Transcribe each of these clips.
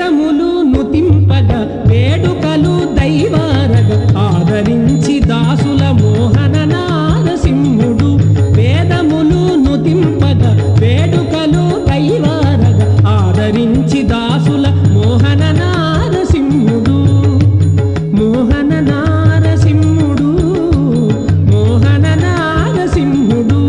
వేదములు నుతింపగ వేడుకలు దైవారగ ఆదరించి దాసుల మోహన నారసింహుడు వేదములు నుతింపగ వేడుకలు దైవారగ ఆదరించి దాసుల మోహన నారసింహుడు మోహన నారసింహుడు మోహన నారసింహుడు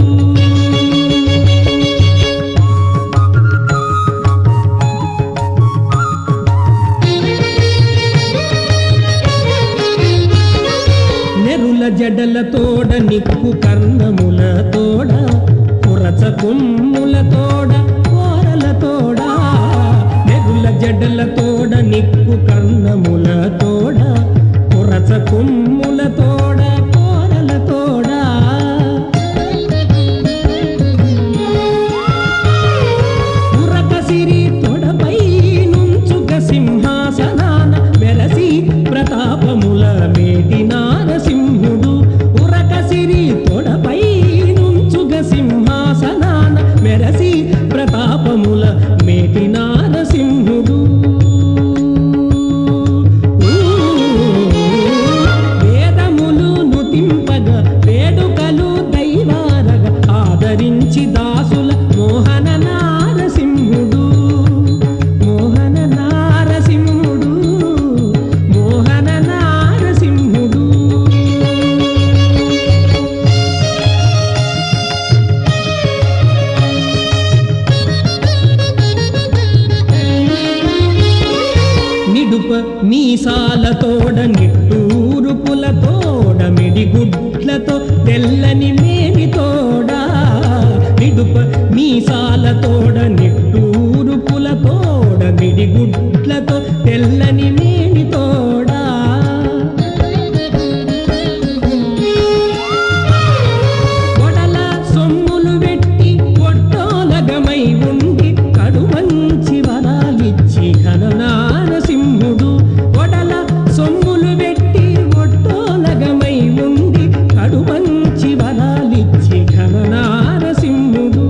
నెరుల జడల తోడ నిక్కు కర్ణముల తోడ పురచ కొమ్ముల తోడ కోరల తోడ నెరుల జడల తోడ నిక్కు కర్ణముల తోడ పురచ కొమ్ముల తోడ కోరల తోడ పురక సిరి తొడపై నుంచుక సింహాసనాన వెరసి ప్రతాపముల మేటి నారసింహుడు ఉరక సిరి తొడపై నుంచుక సింహాసనాన మెరసి ప్రతాపముల మేటి నారసింహుడు వేదములు నుతింపగ వేడుకలు దైవారగ ఆదరించి దాసుల మోహన నారసింహుడు మోహన నారసింహుడు మోహన నారసింహుడు నిడుప మీసాలతోడ నిట్టూరుపులతోడ మిడిగుడ్లతో తెల్లని మేమితోడ నిడుప మీసాలతోడ నిట్టూరుపులతోడ మిడిగుడ్లతో తెల్లని మేమితోడ కొడల సొమ్ములు వెట్టి కొట్టోలగమై ఉండి కడుమంచి వరాలిచ్చి ఘననారసింహుడు కొడల సొమ్ములు వెట్టి కొట్టోలగమై ఉండి కడుమంచి వరాలిచ్చి ఘననారసింహుడు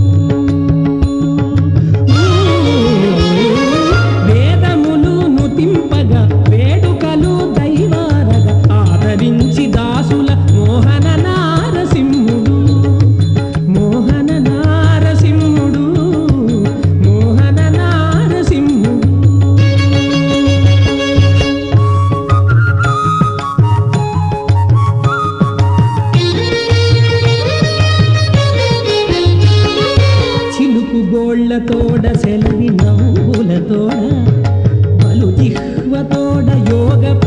వేదములు నుతింపగ వేడుకలు దైవారగ ఆదరించి దాసుల మోహన నారసింహుడు మోహన నారసింహుడు మోహన నారసింహుడు చిలుకు గోళ్లతోడ సెలవి నవ్వులతోడ బలు జిహ్వతోడ యోగ